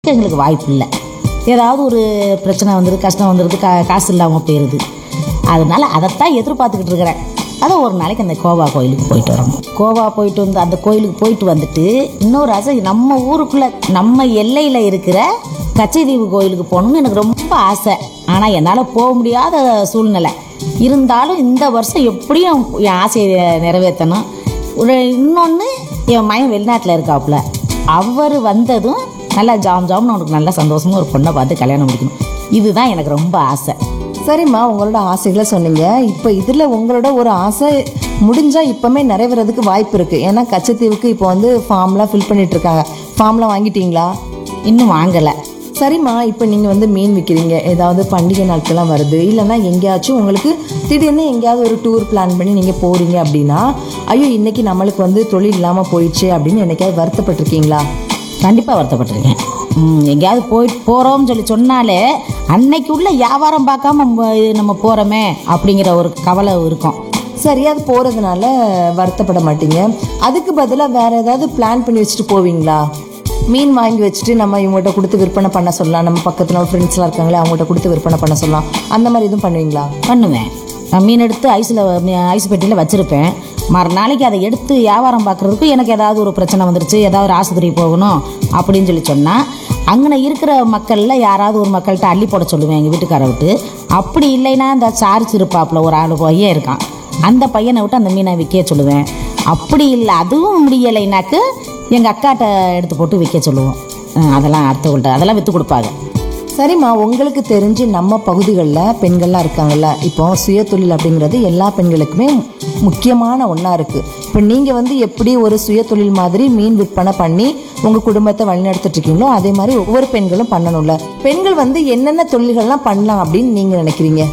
எங்களுக்கு வாய்ப்பு இல்லை ஏதாவது ஒரு பிரச்சனை வந்துடுது கஷ்டம் வந்துடுது கா காசு இல்லாமல் போயிடுது அதனால அதைத்தான் எதிர்பார்த்துக்கிட்டு இருக்கிறேன் அதை ஒரு நாளைக்கு அந்த கோவா கோயிலுக்கு போயிட்டு வரணும் கோவா போயிட்டு வந்து அந்த கோயிலுக்கு போயிட்டு வந்துட்டு இன்னொரு ஆசை நம்ம ஊருக்குள்ளே நம்ம எல்லையில் இருக்கிற கச்சைதீவு கோயிலுக்கு போகணும்னு எனக்கு ரொம்ப ஆசை ஆனால் என்னால் போக முடியாத சூழ்நிலை இருந்தாலும் இந்த வருஷம் எப்படியும் என் ஆசையை நிறைவேற்றணும் ஒரு இன்னொன்று என் மகன் வெளிநாட்டில் இருக்காப்புல அவர் வந்ததும் நல்லா ஜாம் ஜாம்னு அவனுக்கு நல்ல சந்தோஷமா ஒரு பொண்ணை பார்த்து கல்யாணம் முடிக்கணும் இதுதான் எனக்கு ரொம்ப ஆசை சரிம்மா உங்களோட ஆசைகளை சொன்னீங்க இப்போ இதில் உங்களோட ஒரு ஆசை முடிஞ்சா இப்பவுமே நிறைவேறதுக்கு வாய்ப்பு இருக்கு ஏன்னா கச்சத்தீவுக்கு இப்போ வந்து ஃபார்ம்லாம் ஃபில் பண்ணிட்டு இருக்காங்க ஃபார்ம்லாம் வாங்கிட்டீங்களா இன்னும் வாங்கலை சரிம்மா இப்போ நீங்கள் வந்து மீன் விற்கிறீங்க ஏதாவது பண்டிகை நாட்கள்லாம் வருது இல்லைன்னா எங்கேயாச்சும் உங்களுக்கு திடீர்னு எங்கேயாவது ஒரு டூர் பிளான் பண்ணி நீங்கள் போகிறீங்க அப்படின்னா ஐயோ இன்னைக்கு நம்மளுக்கு வந்து தொழில் இல்லாமல் போயிடுச்சு அப்படின்னு என்னைக்காவது வருத்தப்பட்டிருக்கீங்களா கண்டிப்பாக வருத்தப்பட்டிருக்கேன் ம், எங்கேயாவது போயிட்டு போகிறோம்னு சொல்லி சொன்னாலே அன்னைக்கு உள்ள வியாபாரம் பார்க்காம நம்ம- இது நம்ம போகிறோமே அப்படிங்கிற ஒரு கவலை இருக்கும் சரி அது போகிறதுனால வருத்தப்பட மாட்டீங்க அதுக்கு பதிலாக வேற ஏதாவது பிளான் பண்ணி வச்சுட்டு போவீங்களா மீன் வாங்கி வச்சுட்டு நம்ம இவங்ககிட்ட கொடுத்து விற்பனை பண்ண சொல்லலாம் நம்ம பக்கத்தில் ஒரு ஃப்ரெண்ட்ஸ்லாம் இருக்காங்களே அவங்ககிட்ட கொடுத்து விற்பனை பண்ண சொல்லலாம் அந்த மாதிரி எதுவும் பண்ணுவீங்களா பண்ணுவேன் நான் மீன் எடுத்து ஐஸில் ஐஸ் பெட்டியில் வச்சுருப்பேன் மறுநாளைக்கு அதை எடுத்து வியாபாரம் பார்க்குறதுக்கு எனக்கு ஏதாவது ஒரு பிரச்சனை வந்துருச்சு ஏதாவது ஒரு ஆஸ்பத்திரி போகணும் அப்படின்னு சொல்லி சொன்னால் அங்கே இருக்கிற மக்களில் யாராவது ஒரு மக்கள்கிட்ட அள்ளி போட சொல்லுவேன் எங்கள் வீட்டுக்காரை விட்டு அப்படி இல்லைன்னா இந்த சார்ஜ் இருப்பாப்புல ஒரு ஆளு பையன் இருக்கான் அந்த பையனை விட்டு அந்த மீனை விற்க சொல்லுவேன் அப்படி இல்லை அதுவும் முடியலைனாக்கு எங்கள் அக்காட்ட எடுத்து போட்டு விற்க சொல்லுவோம் அஹ் அதெல்லாம் அடுத்தவங்கள்ட்ட அதெல்லாம் விற்று கொடுப்பாங்க சரிம்மா உங்களுக்கு தெரிஞ்சு நம்ம பகுதிகளில் பெண்கள்லாம் இருக்காங்கல்ல இப்போ சுய தொழில் அப்படிங்கிறது எல்லா பெண்களுக்குமே முக்கியமான ஒன்றா இருக்குது இப்போ நீங்கள் வந்து எப்படி ஒரு சுய தொழில் மாதிரி மீன் விற்பனை பண்ணி உங்கள் குடும்பத்தை வழிநடத்திட்டு இருக்கீங்களோ அதே மாதிரி ஒவ்வொரு பெண்களும் பண்ணணும்ல பெண்கள் வந்து என்னென்ன தொழில்கள்லாம் பண்ணலாம் அப்படின்னு நீங்கள் நினைக்கிறீங்க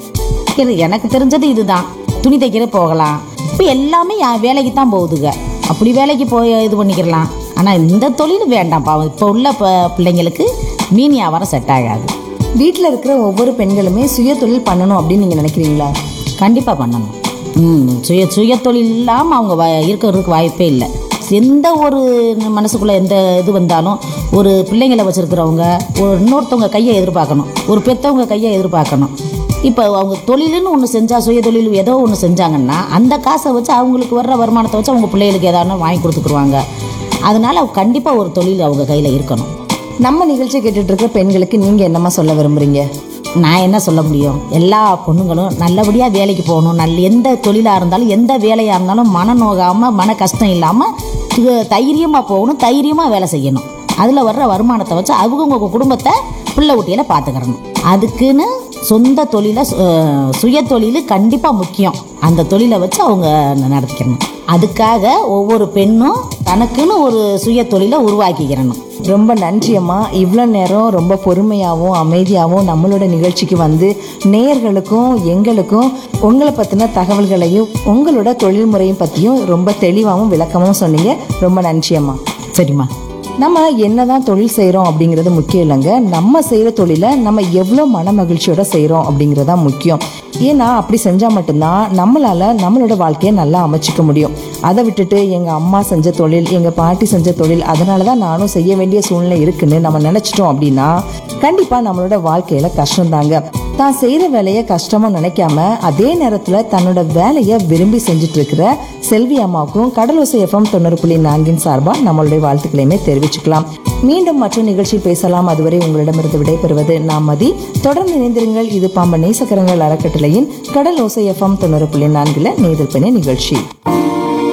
இது எனக்கு தெரிஞ்சது இதுதான் துணி தைக்கிற போகலாம் இப்போ எல்லாமே என் வேலைக்கு தான் போகுதுங்க அப்படி வேலைக்கு போய் இது பண்ணிக்கிறலாம் ஆனால் இந்த தொழில் வேண்டாம் பாவம் இப்போ உள்ள ப- பிள்ளைங்களுக்கு மீன் வியாபாரம் செட் ஆகாது வீட்டில் இருக்கிற ஒவ்வொரு பெண்களுமே சுய தொழில் பண்ணணும் அப்படின்னு நீங்கள் நினைக்கிறீங்களா கண்டிப்பாக பண்ணணும் ம் சுய சுய தொழில் இல்லாமல் அவங்க வ இருக்கிறதுக்கு வாய்ப்பே இல்லை எந்த ஒரு மனசுக்குள்ளே எந்த இது வந்தாலும் ஒரு பிள்ளைங்களை வச்சுருக்கிறவங்க ஒரு இன்னொருத்தவங்க கையை எதிர்பார்க்கணும் ஒரு பெற்றவங்க கையை எதிர்பார்க்கணும் இப்போ அவங்க தொழிலுன்னு ஒன்று செஞ்சால் சுய தொழில் ஏதோ ஒன்று செஞ்சாங்கன்னா அந்த காசை வச்சு அவங்களுக்கு வர்ற வருமானத்தை வச்சு அவங்க பிள்ளைகளுக்கு ஏதாவது வாங்கி கொடுத்துக்குருவாங்க அதனால கண்டிப்பாக ஒரு தொழில் அவங்க கையில் இருக்கணும் நம்ம நிகழ்ச்சி கேட்டுட்டு இருக்கிற பெண்களுக்கு நீங்கள் என்னம்மா சொல்ல விரும்புறீங்க நான் என்ன சொல்ல முடியும் எல்லா பொண்ணுங்களும் நல்லபடியாக வேலைக்கு போகணும் நல்ல எந்த தொழிலாக இருந்தாலும் எந்த வேலையாக இருந்தாலும் மன நோகாமல் மன கஷ்டம் இல்லாமல் தைரியமாக போகணும் தைரியமாக வேலை செய்யணும் அதில் வர்ற வருமானத்தை வச்சு அவங்கவுங்க குடும்பத்தை பிள்ளை குட்டியில பார்த்துக்கிறணும் அதுக்குன்னு சொந்த தொழிலை சு- அஹ் சுய தொழில் கண்டிப்பாக முக்கியம் அந்த தொழிலை வச்சு அவங்க நடத்திக்கிறணும் அதுக்காக ஒவ்வொரு பெண்ணும் தனக்குன்னு ஒரு சுய தொழிலை உருவாக்கிக்கிறணும் ரொம்ப நன்றி அம்மா இவ்வளோ நேரம் ரொம்ப பொறுமையாகவும் அமைதியாகவும் நம்மளோட நிகழ்ச்சிக்கு வந்து நேயர்களுக்கும் எங்களுக்கும் உங்களை பற்றின தகவல்களையும் உங்களோட தொழில் முறையும் பற்றியும் ரொம்ப தெளிவாகவும் விளக்கமாகவும் சொன்னீங்க ரொம்ப நன்றி அம்மா சரிம்மா நம்ம என்னதான் தொழில் செய்கிறோம் அப்படிங்கிறது முக்கியம் இல்லைங்க நம்ம செய்கிற தொழிலை நம்ம எவ்வளோ மன மகிழ்ச்சியோட செய்கிறோம் அப்படிங்கிறது தான் முக்கியம் ஏன்னா அப்படி செஞ்சால் மட்டும்தான் நம்மளால் நம்மளோட வாழ்க்கையை நல்லா அமைச்சிக்க முடியும் அதை விட்டுட்டு எங்கள் அம்மா செஞ்ச தொழில் எங்கள் பாட்டி செஞ்ச தொழில் அதனால தான் நானும் செய்ய வேண்டிய சூழ்நிலை இருக்குன்னு நம்ம நினச்சிட்டோம் அப்படின்னா கண்டிப்பாக நம்மளோட வாழ்க்கையில் கஷ்டம்தாங்க தான் செய்கிற வேலையை கஷ்டமாக நினைக்காம அதே நேரத்தில் தன்னோட வேலையை விரும்பி செஞ்சுட்டு இருக்கிற செல்வி அம்மாவுக்கும் கடலோசை எஃப்எம் தொண்ணூறு புள்ளி நான்கின் சார்பாக நம்மளுடைய வாழ்த்துக்களையுமே தெரிவிச்சுக்கலாம் மீண்டும் மற்ற நிகழ்ச்சியில் பேசலாம் அதுவரை உங்களிடமிருந்து விடைபெறுவது நான் மதி தொடர்ந்து இணைந்திருங்கள் இது பாம்பன் நேசக்கரங்கள் அறக்கட்டளையின் கடல் ஓசை எஃப்எம் தொண்ணூறு புள்ளி நான்குல நேதல் நிகழ்ச்சி